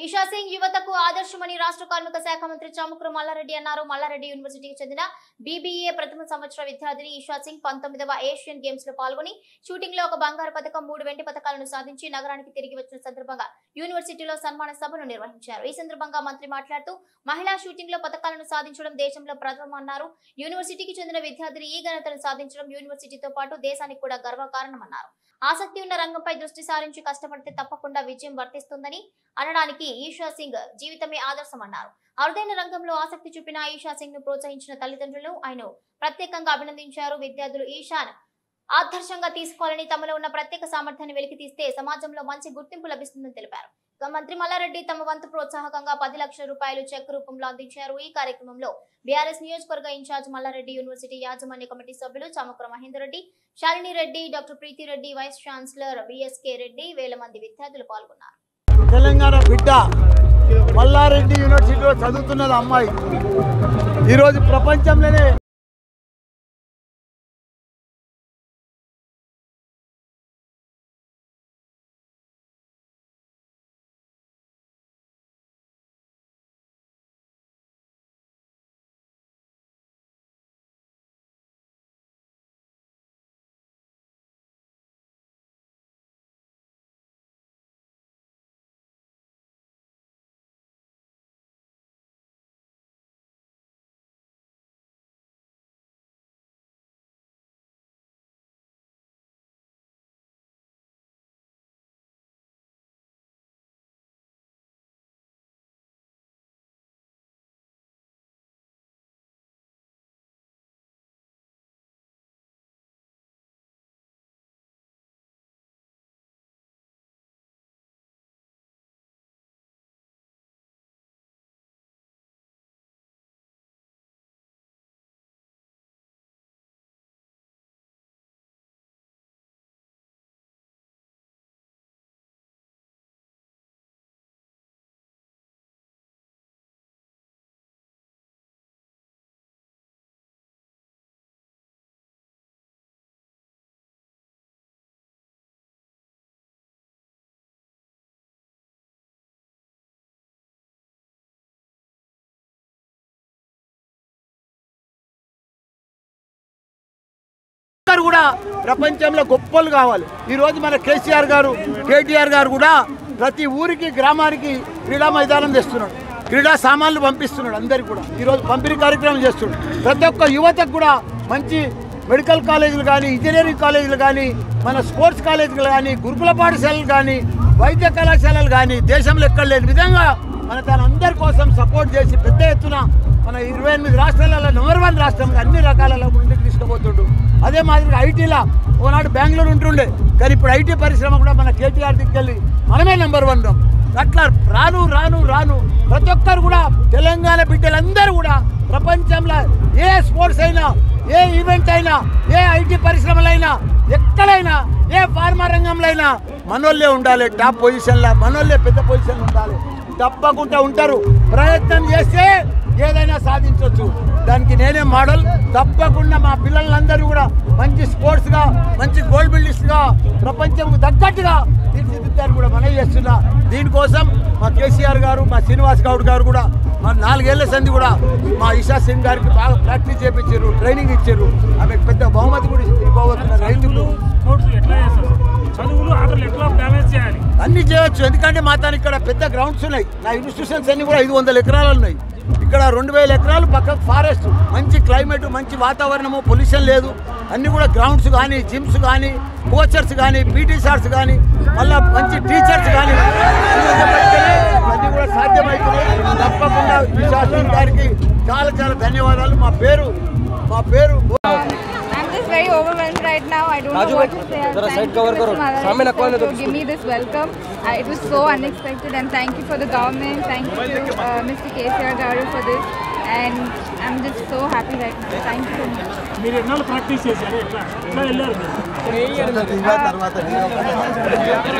ఇషా సింగ్ యువతకు ఆదర్శమని రాష్ట్ర కార్మిక శాఖ మంత్రి చామకురు మల్లారెడ్డి అన్నారు మల్లారెడ్డి యూనివర్సిటీకి చెందిన బీబీఏ ప్రథమ సంవత్సర విద్యార్థిని ఇషా సింగ్ పంతొమ్మిదవ ఏషియన్ గేమ్స్ లో పాల్గొని షూటింగ్ లో ఒక బంగారు పథకం మూడు వెండి పథకాలను సాధించి నగరానికి తిరిగి వచ్చిన సందర్భంగా యూనివర్సిటీలో సన్మాన సభను నిర్వహించారు ఈ సందర్భంగా మంత్రి మాట్లాడుతూ మహిళా షూటింగ్ లో పథకాలను సాధించడం దేశంలో ప్రథమం అన్నారు యూనివర్సిటీకి చెందిన విద్యార్థిని ఈ ఘనతను సాధించడం యూనివర్సిటీతో పాటు దేశానికి కూడా గర్వకారణమన్నారు ఆసక్తి ఉన్న రంగంపై దృష్టి సారించి కష్టపడితే తప్పకుండా విజయం వర్తిస్తుందని అనడానికి ఈషా సింగ్ జీవితమే ఆదర్శమన్నారు అరుదైన రంగంలో ఆసక్తి చూపిన ఈషా సింగ్ ను ప్రోత్సహించిన తల్లిదండ్రులు ఆయన ప్రత్యేకంగా అభినందించారు విద్యార్థులు ఈషాన్ ఆదర్శంగా తీసుకోవాలని తమలో ఉన్న ప్రత్యేక సామర్థ్యాన్ని వెలికి తీస్తే సమాజంలో మంచి గుర్తింపు లభిస్తుందని తెలిపారు ఇక మంత్రి మల్లారెడ్డి తమ వంతు ప్రోత్సాహకంగా పది లక్షల రూపాయలు చెక్ రూపంలో అందించారు ఈ కార్యక్రమంలో బీఆర్ఎస్ నియోజకవర్గ ఇన్ఛార్జ్ మల్లారెడ్డి యూనివర్సిటీ యాజమాన్య కమిటీ సభ్యులు Chamakura Mahender Reddy Shalini Reddy doctor Preethi Reddy vice chancellor B S K Reddy వేల మంది విద్యార్థులు పాల్గొన్నారు తెలంగాణ బిడ్డ మల్లారెడ్డి యూనివర్సిటీలో చదువుతున్నది అమ్మాయి ఈరోజు ప్రపంచంలోనే ఒక్కరు కూడా ప్రపంచంలో గొప్పలు కావాలి ఈరోజు మన కేసీఆర్ గారు కేటీఆర్ గారు కూడా ప్రతి ఊరికి గ్రామానికి క్రీడా మైదానం తెస్తున్నాడు క్రీడా సామాన్లు పంపిస్తున్నాడు అందరికి కూడా ఈరోజు పంపిణీ కార్యక్రమం చేస్తున్నాడు ప్రతి ఒక్క యువతకు కూడా మంచి మెడికల్ కాలేజీలు కానీ ఇంజనీరింగ్ కాలేజీలు కానీ మన స్పోర్ట్స్ కాలేజీలు కానీ గురుకుల పాఠశాలలు కానీ వైద్య కళాశాలలు కానీ దేశంలో ఎక్కడ లేని విధంగా మన తన అందరి కోసం సపోర్ట్ చేసి పెద్ద ఎత్తున మన ఇరవై ఎనిమిది రాష్ట్రాలలో నెంబర్ వన్ రాష్ట్రంగా అన్ని రకాలలో ముందుకు తీసుకుపోతుండు అదే మాదిరిగా ఐటీలా ఓనాడు బెంగళూరు ఉంటుండే కానీ ఇప్పుడు ఐటీ పరిశ్రమ కూడా మన కేటీఆర్ దిక్కెళ్ళి మనమే నెంబర్ వన్ అట్లా రాను రాను రాను ప్రతి ఒక్కరు కూడా తెలంగాణ బిడ్డలందరూ కూడా ప్రపంచంలో ఏ స్పోర్ట్స్ అయినా ఏ ఈవెంట్ అయినా ఏ ఐటీ పరిశ్రమలైనా ఎక్కడైనా ఏ ఫార్మా రంగంలో అయినా మనోళ్ళే ఉండాలి టాప్ పొజిషన్లో మనోళ్ళే పెద్ద పొజిషన్ ఉండాలి తప్పకుండా ఉంటారు ప్రయత్నం చేస్తే ఏదైనా సాధించవచ్చు దానికి నేనే మోడల్ తప్పకుండా మా పిల్లలందరూ కూడా మంచి స్పోర్ట్స్గా మంచి గోల్డ్ మెడలిస్ట్గా ప్రపంచంకు తగ్గట్టుగా తీర్చిదిద్దాన్ని కూడా మనం చేస్తున్నా దీనికోసం మా కేసీఆర్ గారు మా శ్రీనివాస్ గౌడ్ గారు కూడా మా నాలుగేళ్ల సంది కూడా మా ఇషా సింగ్ గారికి బాగా ప్రాక్టీస్ చేయించారు ట్రైనింగ్ ఇచ్చారు ఆమెకు పెద్ద బహుమతి కూడా ఇవ్వబోతున్నారు రైతులు స్పోర్ట్స్ ఎట్లా చేస్తారు చదువులు ఆటలు ఎట్లా బ్యాలెన్స్ చేయాలి అన్ని చేయొచ్చు ఎందుకంటే మా తాను ఇక్కడ పెద్ద గ్రౌండ్స్ ఉన్నాయి నా ఇన్స్టిట్యూషన్స్ అన్ని కూడా ఐదు వందల ఎకరాలు ఉన్నాయి ఇక్కడ రెండు వేల ఎకరాలు పక్కకు ఫారెస్ట్ మంచి క్లైమేట్ మంచి వాతావరణము పొల్యూషన్ లేదు అన్ని కూడా గ్రౌండ్స్ కానీ జిమ్స్ కానీ కోచర్స్ కానీ పీటీ సార్స్ కానీ మళ్ళీ మంచి టీచర్స్ కానీ అన్నీ కూడా సాధ్యమవుతున్నాయి తప్పకుండా ఈ శాస్త్రం గారికి చాలా చాలా ధన్యవాదాలు మా పేరు మా పేరు I'm just very overwhelmed right now. I don't know what to say. जरा Thank side you cover so करो। much, Mother सामने रखो नहीं तो to give me this welcome. I, it was so unexpected and thank you for the government. Thank you to uh, Mr. KCR Garu for this. And I'm just so happy right now. Thank you so much. మీరు ఎన్నాళ్ళు practice చేశారు ఎట్లా ఎట్లా వెళ్ళారు మీరు Uh,